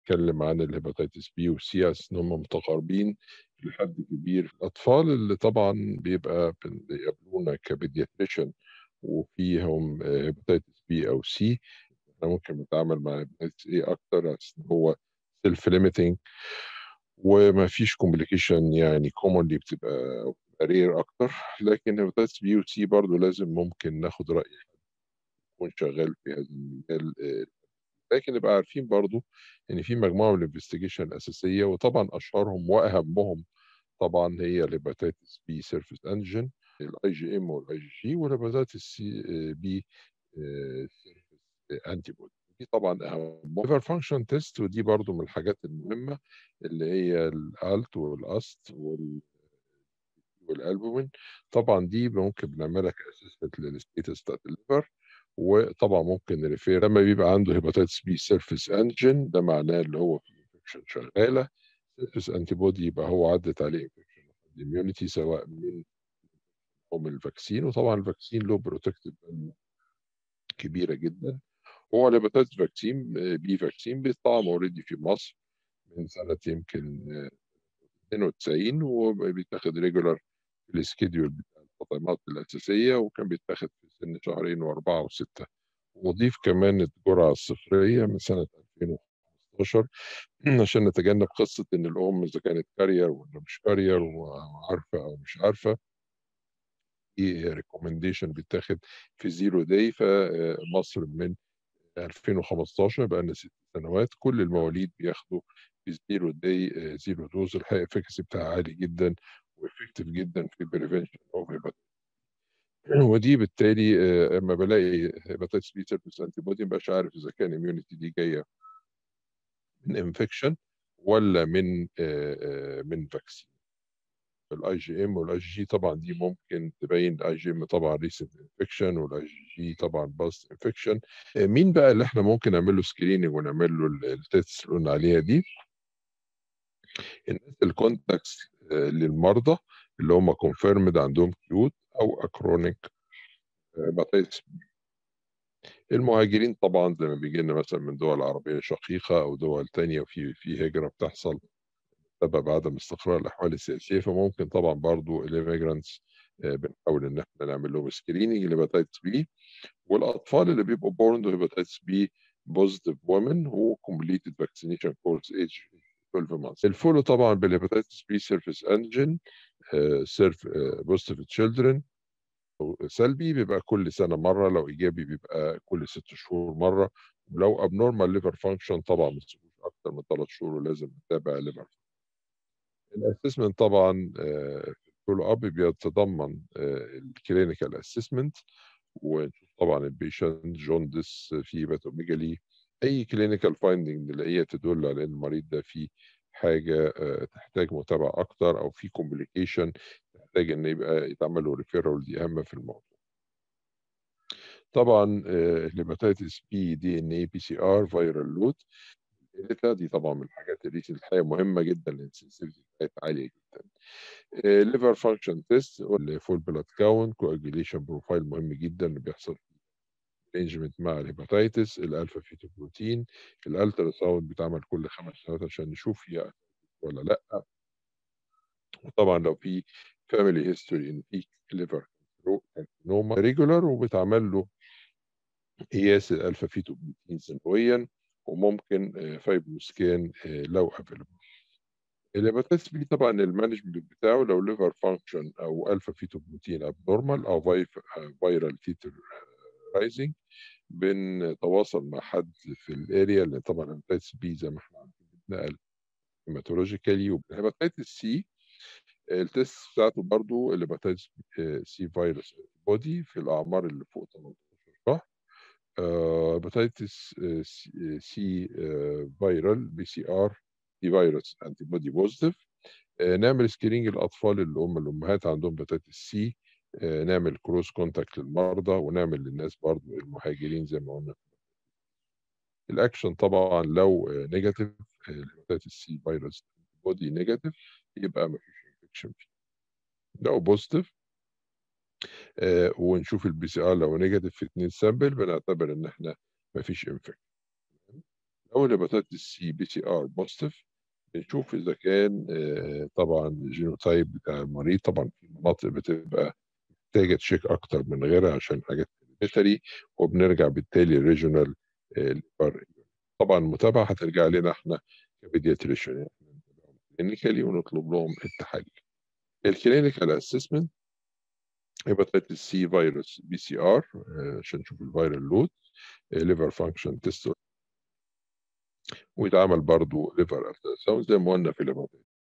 بنتكلم عن الهيباتيتس بي وسي اس ان هم متقاربين لحد كبير الاطفال اللي طبعا بيبقى بيقابلونا كبيدياتريشن وفيهم هيباتيتس بي او سي احنا ممكن نتعامل مع هيباتيتس اي اكتر ان هو سيلف ليميتنج وما فيش كومبليكيشن يعني كومونلي بتبقى رير اكتر لكن هيباتيتس بي وسي برضه لازم ممكن ناخد راي حد يكون شغال في هذا المجال لكن نبقى عارفين برضو ان في مجموعه من الانفستيجيشن الاساسيه وطبعا اشهرهم واهمهم طبعا هي الهيباتيتس بي سيرفيس انجن الاي جي ام والاي جي جي والهيباتيتس سي بي سيرفيس انتي بودي دي طبعا اهم ليفر فانكشن تيست ودي برضو من الحاجات المهمه اللي هي الالت والاست وال والالبومين طبعا دي ممكن بنعملها كاسسمنت للستيتس بتاعت الليفر وطبعا ممكن نريفير لما بيبقى عنده هيباتيتس بي سيرفيس انجن ده معناه اللي هو في انفكشن شغاله سيرفيس انتي بودي يبقى هو عدت عليه انفكشن الاميونيتي سواء من او من الفاكسين وطبعا الفاكسين له بروتكتيف كبيره جدا هو الهيباتيتس فاكسين بي فاكسين بيطعم اوريدي في مصر من سنه يمكن 92 وبيتاخد ريجولار في السكيدول بتاع التطعيمات الاساسيه وكان بيتاخد في سن شهرين واربعه وسته وضيف كمان الجرعه الصفريه من سنه 2015 عشان نتجنب قصه ان الام اذا كانت كارير ولا مش كارير وعارفه او مش عارفه في ريكومنديشن بيتاخد في زيرو داي فمصر من 2015 بقى لنا ست سنوات كل المواليد بياخدوا في زيرو داي زيرو دوز الحقيقه الافكاسي بتاعها عالي جدا وافكتيف جدا في بريفنشن اوف ودي بالتالي اما بلاقي هيباتيتس بي سيرفيس انتي بودي مبقاش عارف اذا كان immunity دي جايه من انفكشن ولا من من فاكسين الاي جي ام والاي جي جي طبعا دي ممكن تبين الاي جي ام طبعا ريسنت انفكشن والاي جي جي طبعا باست انفكشن مين بقى اللي احنا ممكن نعمل له سكريننج ونعمل له التيست اللي قلنا عليها دي الناس الكونتاكتس للمرضى اللي هم كونفيرمد عندهم كيوت او اكرونيك هيباتيتس المهاجرين طبعا زي ما بيجي لنا مثلا من دول عربيه شقيقه او دول تانية وفي في هجره بتحصل بسبب عدم استقرار الاحوال السياسيه فممكن طبعا برضو الاميجرانتس بنحاول ان احنا نعمل لهم سكريننج لهيباتيتس بي والاطفال اللي بيبقوا بورن هيباتيتس بي بوزيتيف وومن هو كومبليتد فاكسينيشن كورس ايج 12 مانثs الفولو طبعا بالهيباتيتس بي سيرفيس انجن سيرف بوزيتيف تشيلدرن سلبي بيبقى كل سنه مره لو ايجابي بيبقى كل ست شهور مره ولو ابنورمال ليفر فانكشن طبعا ما تسيبوش اكتر من ثلاث شهور ولازم نتابع الليفر الاسسمنت طبعا الفولو اب بيتضمن الكلينيكال اسسمنت ونشوف طبعا البيشنت جوندس في باتوميجالي اي كلينيكال فايندنج نلاقيها تدل على ان المريض ده فيه حاجه تحتاج متابعه اكتر او في كومبليكيشن تحتاج ان يبقى يتعمل له ريفيرال دي اهم في الموضوع طبعا الهيباتيتس بي دي ان اي بي سي ار فيرال لود دي طبعا من الحاجات اللي الحقيقه مهمه جدا السنسيتيفيتي بتاعتها عاليه جدا ليفر فانكشن تيست فول بلاد كاونت كواجيليشن بروفايل مهم جدا اللي بيحصل ارينجمنت مع الهيباتيتس الالفا فيتو بروتين الالترا ساوند بيتعمل كل خمس سنوات عشان نشوف فيها ولا لا وطبعا لو في فاميلي هيستوري ان في ليفر كارسينوما ريجولار وبيتعمل له قياس الالفا فيتو بروتين سنويا وممكن فايبرو سكان لو افيلبل الهيباتيتس بي طبعا المانجمنت بتاعه لو ليفر فانكشن او الفا فيتو بروتين ابنورمال او فيرال تيتر رايزنج بنتواصل مع حد في الاريا لان طبعا الهيباتيتس بي زي ما احنا عارفين بتنقل هيماتولوجيكالي والهيباتيتس سي التست بتاعته برضو الهيباتيتس سي فيروس بودي في الاعمار اللي فوق 18 شهر هيباتيتس سي فيرال بي سي ار دي فيروس انتي بودي بوزيتيف نعمل سكرينج الاطفال اللي هم الامهات عندهم هيباتيتس سي نعمل كروس كونتاكت للمرضى ونعمل للناس برضو المهاجرين زي ما قلنا الاكشن طبعا لو نيجاتيف الهيباتيتس سي فيروس بودي نيجاتيف يبقى ما فيش انفكشن فيه لو بوزيتيف آه ونشوف البي سي ار لو نيجاتيف في اثنين سامبل بنعتبر ان احنا ما فيش انفكشن لو الهيباتيتس سي بي سي ار بوزيتيف بنشوف اذا كان آه، طبعا الجينوتايب بتاع المريض طبعا في مناطق بتبقى محتاجه تشيك اكتر من غيرها عشان حاجات كلينيكالي وبنرجع بالتالي ريجونال طبعا المتابعه هترجع لنا احنا كبيدياتريشن يعني كلينيكالي ونطلب لهم التحاليل الكلينيكال اسسمنت هيباتيتس سي فيروس بي سي ار عشان نشوف الفيرال لود ليفر فانكشن تيست ويتعمل برضه ليفر التراساوند زي ما قلنا في الهيباتيتس